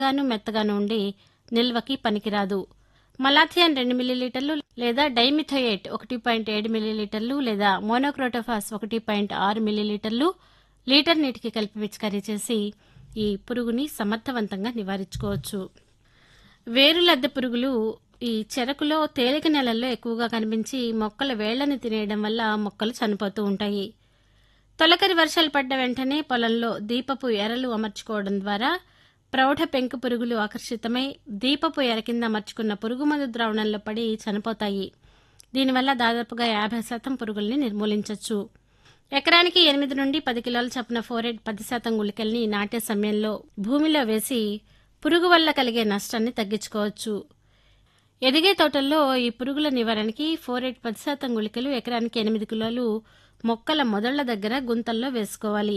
గాను మెత్తగాను ఉండి నిల్వకి పనికిరాదు మలాథియాన్ రెండు మిల్లీలీటర్లు లేదా డైమిథోయేట్ ఒకటి పాయింట్ ఏడు మిల్లీలీటర్లు లేదా మోనోక్రోటోఫాస్ ఒకటి పాయింట్ ఆరు మిల్లీలీటర్లు లీటర్ నీటికి కలిపి పిచికారీ చేసి ఈ పురుగుని సమర్థవంతంగా నివారించుకోవచ్చు వేరులద్దె పురుగులు ఈ చెరకులో తేలిక నెలల్లో ఎక్కువగా కనిపించి మొక్కల వేళ్లను తినేయడం వల్ల మొక్కలు చనిపోతూ ఉంటాయి తొలకరి వర్షాలు పడ్డ వెంటనే పొలంలో దీపపు ఎరలు అమర్చుకోవడం ద్వారా ప్రౌఢ పెంకు పురుగులు ఆకర్షితమై దీపపు ఎర కింద అమర్చుకున్న పురుగు మందు ద్రావణంలో పడి చనిపోతాయి దీనివల్ల దాదాపుగా యాభై శాతం పురుగుల్ని నిర్మూలించవచ్చు ఎకరానికి ఎనిమిది నుండి పది కిలోల చొప్పున ఫోరెట్ పది శాతం గుళికల్ని నాటే సమయంలో భూమిలో వేసి పురుగు వల్ల కలిగే నష్టాన్ని తగ్గించుకోవచ్చు ఎదిగే తోటల్లో ఈ పురుగుల నివారణకి ఫోరెట్ పది శాతం గుళికలు ఎకరానికి ఎనిమిది కిలోలు మొక్కల మొదళ్ల దగ్గర గుంతల్లో వేసుకోవాలి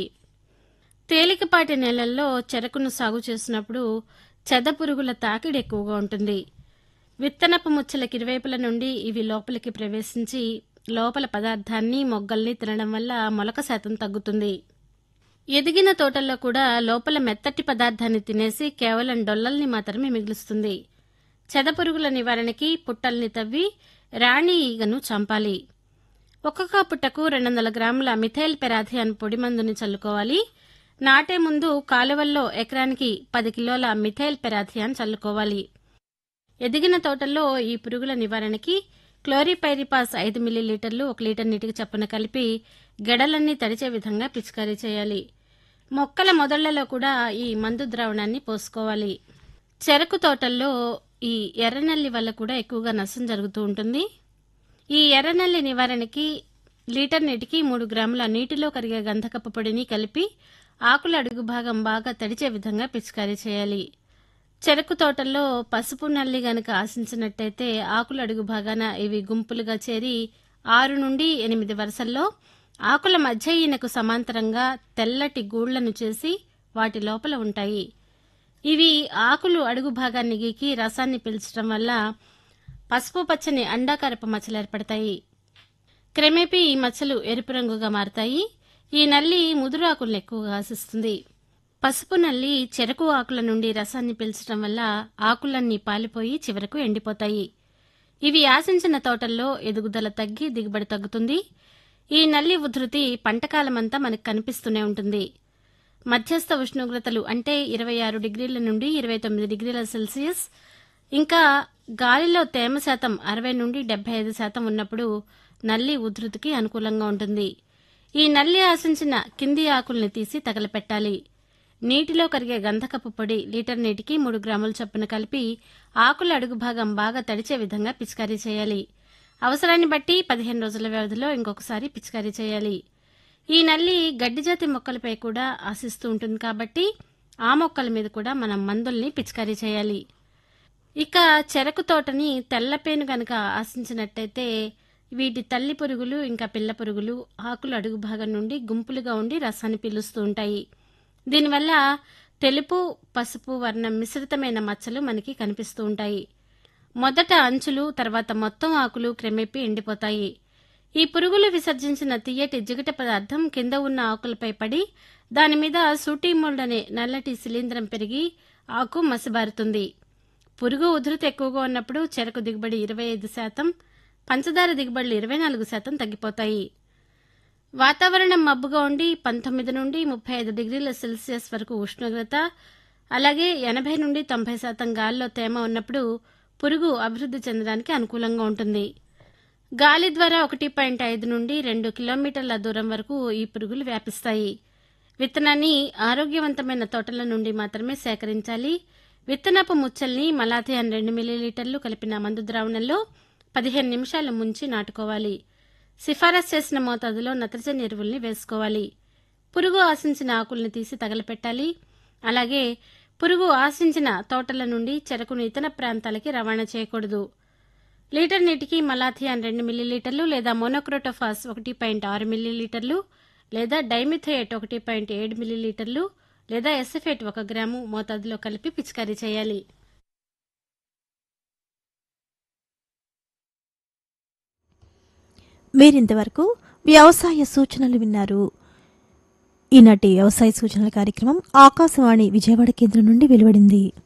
తేలికపాటి నేలల్లో చెరకును సాగు చేసినప్పుడు చెద పురుగుల తాకిడి ఎక్కువగా ఉంటుంది విత్తనపు ముచ్చలకి ఇరువైపుల నుండి ఇవి లోపలికి ప్రవేశించి లోపల పదార్థాన్ని మొగ్గల్ని తినడం వల్ల మొలక శాతం తగ్గుతుంది ఎదిగిన తోటల్లో కూడా లోపల మెత్తటి పదార్థాన్ని తినేసి కేవలం డొల్లల్ని మాత్రమే మిగులుస్తుంది చెదపురుగుల నివారణకి పుట్టల్ని తవ్వి రాణి ఈగను చంపాలి ఒక్కొక్క పుట్టకు రెండు వందల గ్రాముల మిథైల్ పెరాథియాన్ పొడి మందుని చల్లుకోవాలి నాటే ముందు కాలువల్లో ఎకరానికి పది కిలోల మిథైల్ పెరాథియాన్ చల్లుకోవాలి ఎదిగిన తోటల్లో ఈ పురుగుల నివారణకి క్లోరిపైరిపాస్ ఐదు మిల్లీలీటర్లు ఒక లీటర్ నీటికి చప్పున కలిపి గెడలన్నీ తడిచే విధంగా పిచికారీ చేయాలి మొక్కల మొదళ్లలో కూడా ఈ మందు ద్రావణాన్ని పోసుకోవాలి చెరకు తోటల్లో ఈ ఎర్రనల్లి వల్ల కూడా ఎక్కువగా నష్టం జరుగుతూ ఉంటుంది ఈ ఎర్రనల్లి నివారణకి లీటర్ నీటికి మూడు గ్రాముల నీటిలో కరిగే గంధకపు పొడిని కలిపి ఆకుల అడుగు భాగం బాగా తడిచే విధంగా పిచికారీ చేయాలి చెరకు తోటల్లో పసుపు నల్లి గనక ఆశించినట్టయితే ఆకుల అడుగు భాగాన ఇవి గుంపులుగా చేరి ఆరు నుండి ఎనిమిది వరుసల్లో ఆకుల మధ్య ఈయనకు సమాంతరంగా తెల్లటి గూళ్లను చేసి వాటి లోపల ఉంటాయి ఇవి ఆకులు అడుగు భాగాన్ని గీకి రసాన్ని పీల్చడం వల్ల పసుపు పచ్చని అండాకారపు మచ్చలు ఏర్పడతాయి క్రమేపీ ఈ మచ్చలు ఎరుపు రంగుగా మారతాయి ఈ నల్లి ముదురు ఆకులను ఎక్కువగా ఆశిస్తుంది పసుపు నల్లి చెరకు ఆకుల నుండి రసాన్ని పీల్చడం వల్ల ఆకులన్నీ పాలిపోయి చివరకు ఎండిపోతాయి ఇవి ఆశించిన తోటల్లో ఎదుగుదల తగ్గి దిగుబడి తగ్గుతుంది ఈ నల్లి ఉధృతి పంటకాలమంతా మనకు కనిపిస్తూనే ఉంటుంది మధ్యస్థ ఉష్ణోగ్రతలు అంటే ఇరవై ఆరు డిగ్రీల నుండి ఇరవై తొమ్మిది డిగ్రీల సెల్సియస్ ఇంకా గాలిలో తేమ శాతం అరవై నుండి డెబ్బై ఐదు శాతం ఉన్నప్పుడు నల్లి ఉధృతికి అనుకూలంగా ఉంటుంది ఈ నల్లి ఆశించిన కింది ఆకుల్ని తీసి తగలపెట్టాలి నీటిలో కరిగే గంధకపు పొడి లీటర్ నీటికి మూడు గ్రాముల చొప్పున కలిపి ఆకుల అడుగు భాగం బాగా తడిచే విధంగా పిచికారీ చేయాలి అవసరాన్ని బట్టి పదిహేను రోజుల వ్యవధిలో ఇంకొకసారి పిచికారీ చేయాలి ఈ నల్లి గడ్డి జాతి మొక్కలపై కూడా ఆశిస్తూ ఉంటుంది కాబట్టి ఆ మొక్కల మీద కూడా మనం మందుల్ని పిచికారీ చేయాలి ఇక చెరకు తోటని తెల్లపేను గనక ఆశించినట్టయితే వీటి తల్లి పురుగులు ఇంకా పిల్ల పురుగులు ఆకుల అడుగు భాగం నుండి గుంపులుగా ఉండి రసాన్ని పీలుస్తూ ఉంటాయి దీనివల్ల తెలుపు పసుపు వర్ణం మిశ్రితమైన మచ్చలు మనకి కనిపిస్తూ ఉంటాయి మొదట అంచులు తర్వాత మొత్తం ఆకులు క్రమేపీ ఎండిపోతాయి ఈ పురుగులు విసర్జించిన తీయటి జిగట పదార్థం కింద ఉన్న ఆకులపై పడి దాని మీద సూటీ మోల్డ్ అనే నల్లటి శిలీంధ్రం పెరిగి ఆకు మసిబారుతుంది పురుగు ఉధృతి ఎక్కువగా ఉన్నప్పుడు చెరకు దిగుబడి ఇరవై ఐదు శాతం పంచదార దిగుబడులు ఇరవై నాలుగు శాతం తగ్గిపోతాయి వాతావరణం మబ్బుగా ఉండి పంతొమ్మిది నుండి ముప్పై ఐదు డిగ్రీల సెల్సియస్ వరకు ఉష్ణోగ్రత అలాగే ఎనభై నుండి తొంభై శాతం గాలిలో తేమ ఉన్నప్పుడు పురుగు అభివృద్ధి చెందడానికి అనుకూలంగా ఉంటుంది గాలి ద్వారా ఒకటి పాయింట్ ఐదు నుండి రెండు కిలోమీటర్ల దూరం వరకు ఈ పురుగులు వ్యాపిస్తాయి విత్తనాన్ని ఆరోగ్యవంతమైన తోటల నుండి మాత్రమే సేకరించాలి విత్తనపు ముచ్చల్ని మలాథియాన్ రెండు మిల్లీలీటర్లు కలిపిన మందు ద్రావణంలో పదిహేను నిమిషాలు ముంచి నాటుకోవాలి సిఫారసు చేసిన మోతాదులో నత్రజని ఎరువుల్ని వేసుకోవాలి పురుగు ఆశించిన ఆకుల్ని తీసి తగలపెట్టాలి అలాగే పురుగు ఆశించిన తోటల నుండి చెరకును ఇతర ప్రాంతాలకి రవాణా చేయకూడదు లీటర్ నీటికి మలాథియాన్ రెండు మిల్లీలీటర్లు లేదా మోనోక్రోటోఫాస్ ఒకటి పాయింట్ ఆరు మిల్లీలీటర్లు లేదా డైమిథోయేట్ ఒకటి పాయింట్ ఏడు మిల్లీలీటర్లు లేదా ఎసఫేట్ ఒక గ్రాము మోతాదులో కలిపి పిచికారీ చేయాలి మీరింతవరకు వ్యవసాయ సూచనలు విన్నారు ఈనాటి వ్యవసాయ సూచనల కార్యక్రమం ఆకాశవాణి విజయవాడ కేంద్రం నుండి వెలువడింది